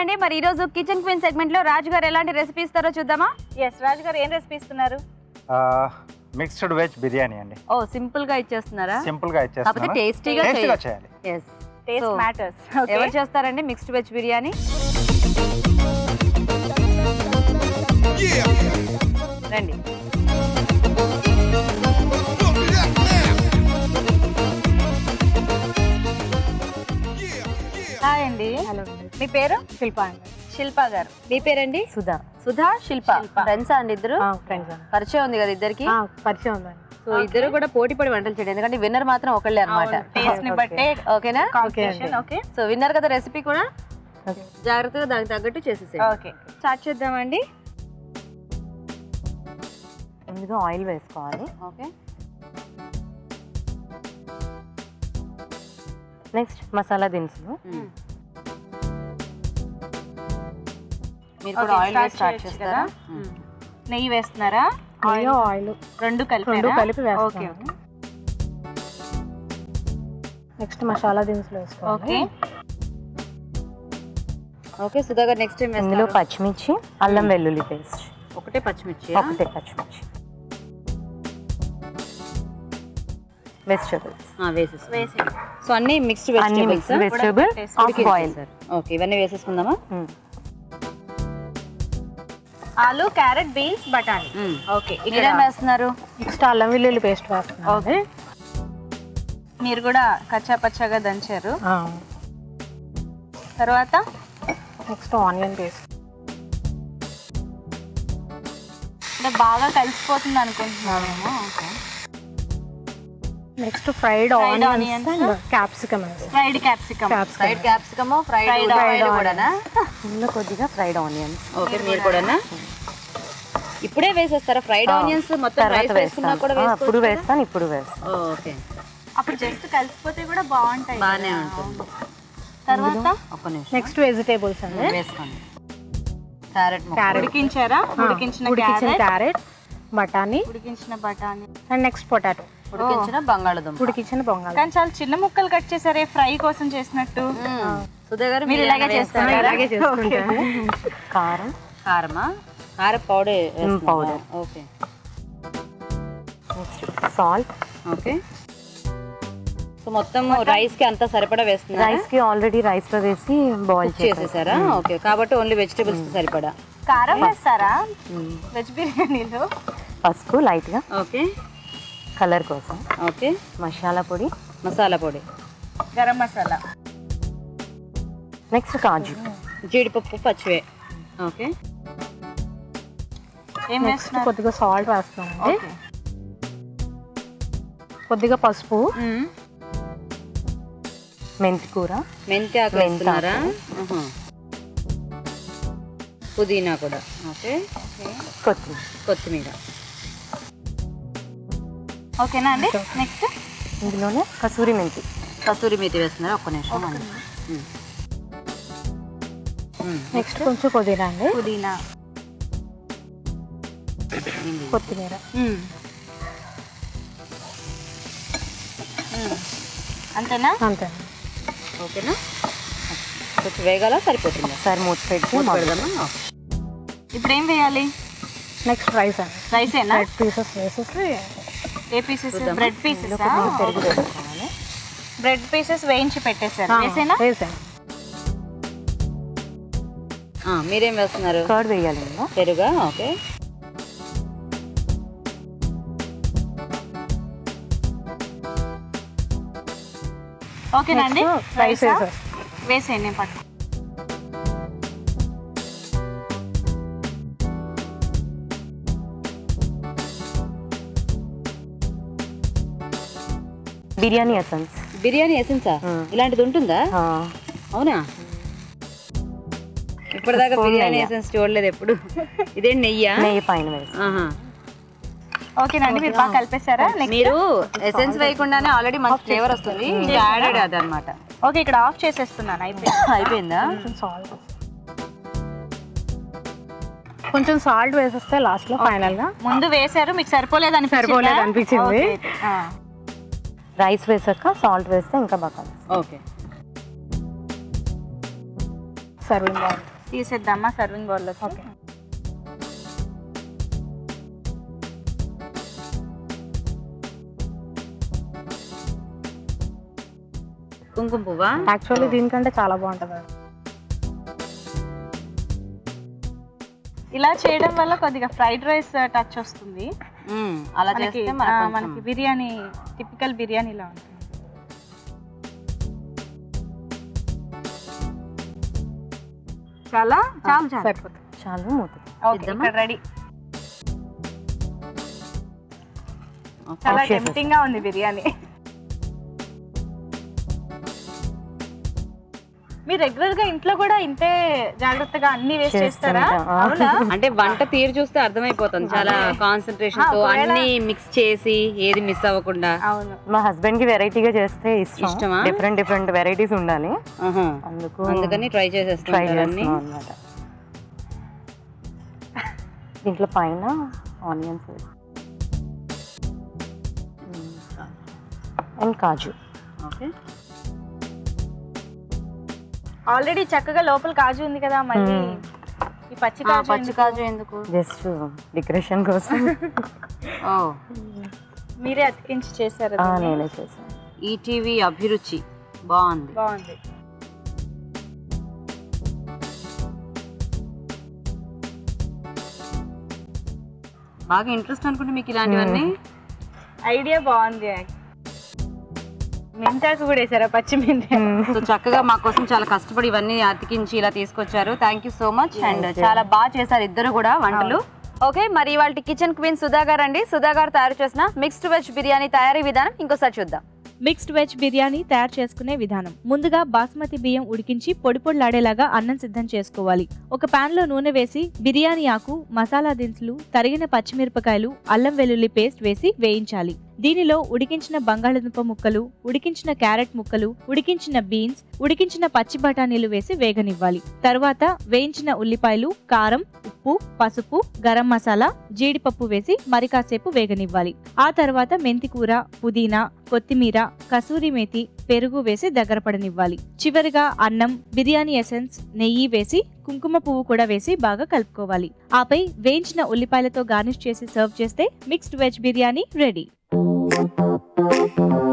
అండి మరి ఈ రోజు కిచెన్ క్వీన్ సెగ్మెంట్ లో రాజు గారు ఎలాంటి రెసిపీ ఇస్తారో చూద్దామా ఎస్ రాజు గారు ఏం రెసిపీ ఇస్తున్నారు మిక్స్డ్ వెజ్ బిర్యానీ అండి ఓ సింపుల్ గా ఇచ్చేస్తున్నారా సింపుల్ గా కాకపోతే ఇచ్చేస్తాను టేస్టీగా టేస్టీగా చేయాలి ఎస్ టేస్ట్ So, మ్యాటర్స్ ఎవరు చేస్తారండి మిక్స్డ్ వెజ్ బిర్యానీ రండి హాయ్ అండి హలో మీ పేరు శిల్ప అండి శిల్ప గారు మీ పేరండి సుధా సుధా శిల్ప శిల్ప. ఫ్రెండ్సా అండి ఇద్దరు ఫ్రెండ్స్ అండి పరిచయం ఉంది కదా ఇద్దరికి ఆ, పరిచయం ఉందండి సో ఇద్దరు కూడా పోటీ పడి వంటలు చేయండి ఎందుకంటే విన్నర్ మాత్రం ఒకళ్ళే అనమాట టేస్ట్ ని Okay. బట్టే ఓకేనా కాంపిటీషన్ ఓకే సో విన్నర్ కదా రెసిపీ కూడా ఓకే జాగ్రత్తగా దానికి తగ్గట్టు చేసేసేయండి ఓకే స్టార్ట్ చేద్దామండి ముందుగా ఆయిల్ వేసుకోవాలి ఓకే నెక్స్ట్ మసాలా దినుసులు మీరు కూడా Okay, ఆయిల్ start వేసి స్టార్ట్ చేయొచ్చు చేస్తారా కదా? నెయ్యి వేస్తున్నారా నెయ్యి ఆయిల్ రెండు కలిపి రెండు కలిపి ఓకే వేస్తాను నెక్స్ట్ మసాలా దినుసులు వేసుకోవాలి ఓకే ఓకే సుధా గారు నెక్స్ట్ టైం ఇందులో పచ్చిమిర్చి అల్లం వెల్లుల్లి పేస్ట్ ఒకటే పచ్చిమిర్చి ఒకటే పచ్చిమిర్చి వెజిటబుల్స్ వేసేసి వేసి సో అన్ని మిక్స్డ్ అన్ని vegetables mix vegetable half boil okay ఇవన్నీ వేసేసుకుందామా ఆలు క్యారెట్ బీన్స్ బఠానీ ఓకే మీరేం వేస్తున్నారు నెక్స్ట్ అల్లం వెల్లుల్లి పేస్ట్ వేస్తున్నాను ఓకే మీరు కూడా కచ్చా పచ్చాగా దంచారు తర్వాత నెక్స్ట్ ఆనియన్ పేస్ట్ అంటే బాగా కలిసిపోతుంది అనుకుంటున్నాము next fried Fried onions onions. And capsicum fried capsicum capsicum fried capsicum fried Fried fried onion. కూడానా ఇందులో కొద్దిగా ఫ్రైడ్ ఆనియన్స్ ఓకే మీరు కూడానా ఇప్పుడే వేసేస్తారా ఫ్రైడ్ ఆనియన్స్ మొత్తం తర్వాత రైస్ వేసుకున్నా వేస్తాను కూడా ఆ, ఇప్పుడు వేసుకోవచ్చు వేస్తాను ఇప్పుడు వేస్తాను ఓకే అప్పుడు జస్ట్ కలిసిపోతే కూడా బాగుంటాయి బాగానే కదా. ఉంటుంది తర్వాత ఒక్క నిమిషం నెక్స్ట్ వెజిటేబుల్స్ అండి వేసుకోండి క్యారెట్ క్యారెట్ ఉడికించారా ఉడికించిన ఉడికించిన క్యారెట్ క్యారెట్ బఠానీ ఉడికించిన బఠానీ అండ్ నెక్స్ట్ పొటాటో ఉడికించిన బంగాళదుంప ఉడికించిన బొంగాలు కానీ చాలా చిన్న ముక్కలు కట్ చేసారే ఫ్రై కోసం చేసినట్టు సుధా గారు మీరు ఇలాగే చేస్తారా ఇలాగే చేసుకుంటాను కారం కారమా కార powder powder. Okay next salt okay so మొత్తం రైస్ కి అంతా సరిపడా వేస్తున్నారా రైస్ కి ఆల్రెడీ రైస్ లో వేసి బాయిల్ చేసేసారు చేసేసారా ఓకే కాబట్టి ఓన్లీ వెజిటేబుల్స్ కి సరిపడా కారం వేస్తారా వెజ్ బిర్యానీలో పసుపు లైట్ గా ఓకే కలర్ కోసం ఓకే మసాలా పొడి మసాలా పొడి గరం మసాలా నెక్స్ట్ కాజు జీడిపప్పు పచ్చివే ఓకే ఏం నెక్స్ట్ వేస్తున్నారు కొద్దిగా సాల్ట్ వేస్తామండి కొద్దిగా పసుపు మెంతి కూర మెంతి ఆకు మెంతి వేస్తున్నారా ఆహా. పుదీనా కూడా ఓకే కొత్తిమీర కొత్తిమీర ఓకేనా అండి నెక్స్ట్ ఇందులోనే కసూరి మెంతి కసూరి మేతి వేస్తున్నారా ఒక్క నిమిషం అండి. ఉమ్. ఉమ్. నెక్స్ట్ కొంచెం పుదీనా అండి పుదీనా కొత్తిమీర అంతేనా అంతే ఓకేనా కొంచెం వేగాల సరిపోతుందా ఒకసారి మూత పెట్టి మూత పెడదామా ఓకే. ఇప్పుడు ఏం వేయాలి నెక్స్ట్ రైస్ అండి రైసేనా రెడ్ పీసెస్ వేసేసి ఏ పీసెస్ బ్రెడ్ పీసెస్ కొంచెం పెరుగు వేసుకోవాలి బ్రెడ్ పీసెస్ వేయించి పెట్టేశారు వేసేనా వేసాను ఆ, మీరేం వేస్తున్నారు కర్డ్ వేయాలి ఇందులో పెరుగా ఓకే ఓకేనా అండి నెక్స్ట్ రైస్ రైసా? వేసేసి వేసేయండి నేను పట్టు బిర్యానీ ఎసెన్స్ బిర్యానీ ఎసెన్సా మ్మ్. ఇలాంటిది ఉంటుందా అవునా ఇప్పటిదాకా స్పూన్ బిర్యానీ నెయ్యి. ఎసెన్స్ చూడలేదు ఎప్పుడు ఇదేం నెయ్యా నెయ్యి పైన వేసి ఆహా. ఓకేనండి మీరు బాగా కలిపేశారా నెక్స్ట్ మీరు ఎసెన్స్ వేయకుండానే ఆల్రెడీ మంచి ఫ్లేవర్ వస్తుంది యాడెడ్ అదనమాట ఓకే ఇక్కడ ఆఫ్ చేసేస్తున్నాను అయిపోయింది అయిపోయిందా కొంచెం సాల్ట్ కొంచెం సాల్ట్ వేసేస్తే లాస్ట్ లో ఫైనల్ గా ముందు వేశారు మీకు సరిపోలేదు అనిపించిందా? సరిపోలేదు అనిపించింది. ఓకే, ఆ. రైస్ వేసాక సాల్ట్ వేస్తే ఇంకా బాగా ఓకే సర్వింగ్ బాగుంది తీసేద్దామా సర్వింగ్ బౌల్లో ఓకే కుంకుమ పువ్వా యాక్చువల్లీ దీనికంటే చాలా బాగుంటుంది అది. ఇలా చేయడం వల్ల కొద్దిగా ఫ్రైడ్ రైస్ టచ్ వస్తుంది మ్మ్. అలా మనకి చేస్తే ఆ, మనకి మనకి కొంచెం- బిర్యానీ టిపికల్ బిర్యానీలా ఉంటుంది చాలా చాలు చాలు సరిపోతుంది చాలు మూత ఓకే ఇద్దామా? ఇక్కడ రెడీ చాలా చేసేస్తాం. టెంప్టింగ్ గా ఉంది బిర్యానీ మీరు రెగ్యులర్ గా ఇంట్లో కూడా ఇంతే జాగ్రత్తగా అన్ని వేస్ట్ చేస్తారా చేస్తుంటా. ఆ. అవునా అంటే వంట తీరు చూస్తే అర్థమైపోతుంది చాలా కాన్సన్ట్రేషన్ తో ఒకవేళ- అన్ని మిక్స్ చేసి ఏది మిస్ అవ్వకుండా అవును మా హస్బెండ్ కి వెరైటీగా చేస్తే ఇష్టం ఇష్టమా? డిఫరెంట్ డిఫరెంట్ వెరైటీస్ ఉండాలి ఆహా. అందుకు అందుకని ట్రై ట్రై చేసేస్తుంటారు అన్ని చేస్తున్నాం అనమాట దీంట్లో పైన ఆనియన్స్ అండ్ కాజు ఓకే ఆల్రెడీ చక్కగా లోపల కాజు ఉంది కదా మళ్ళీ ఈ పచ్చి కాజు పచ్చి ఎందుకు? కాజు ఎందుకు జస్ట్ డెకరేషన్ కోసం ఓ మీరే అతికించి చేశారు ఆ, దీన్ని? నేనే చేశాను ఈటీవీ అభిరుచి బాగుంది బాగుంది బాగా ఇంట్రెస్ట్ అనుకుంటే మీకు ఇలాంటివన్నీ ఐడియా బాగుంది మెంతాకు కూడా వేసారా పచ్చి మెంతాకు సో చక్కగా మా కోసం చాలా కష్టపడి ఇవన్నీ అతికించి ఇలా తీసుకొచ్చారు thank you so much and చాలా బాగా చేశారు ఇద్దరు కూడా వంటలు ఓకే మరి వాళ్ళ కిచెన్ క్వీన్ సుధా గారు అండి సుధా గారు తయారు చేసిన మిక్స్డ్ వెజ్ బిర్యానీ తయారీ విధానం ఇంకోసారి చూద్దాం మిక్స్డ్ వెజ్ బిర్యానీ తయారు చేసుకునే విధానం ముందుగా బాస్మతి బియ్యం ఉడికించి పొడి పొడిలాడేలాగా అన్నం సిద్ధం చేసుకోవాలి ఒక పాన్ లో నూనె వేసి బిర్యానీ ఆకు మసాలా దినుసులు తరిగిన పచ్చిమిరపకాయలు అల్లం వెల్లుల్లి పేస్ట్ వేసి వేయించాలి దీనిలో ఉడికించిన బంగాళదుంప ముక్కలు ఉడికించిన క్యారెట్ ముక్కలు ఉడికించిన బీన్స్ ఉడికించిన పచ్చి బఠానీలు వేసి వేగనివ్వాలి తరువాత వేయించిన ఉల్లిపాయలు కారం ఉప్పు పసుపు గరం మసాలా జీడిపప్పు వేసి మరి కాసేపు వేగనివ్వాలి ఆ తర్వాత మెంతికూర పుదీనా కొత్తిమీర కసూరి మేతి పెరుగు వేసి దగ్గర పడనివ్వాలి చివరిగా అన్నం బిర్యానీ ఎసెన్స్ నెయ్యి వేసి కుంకుమ పువ్వు కూడా వేసి బాగా కలుపుకోవాలి ఆపై వేయించిన ఉల్లిపాయలతో గార్నిష్ చేసి సర్వ్ చేస్తే మిక్స్డ్ వెజ్ బిర్యానీ రెడీ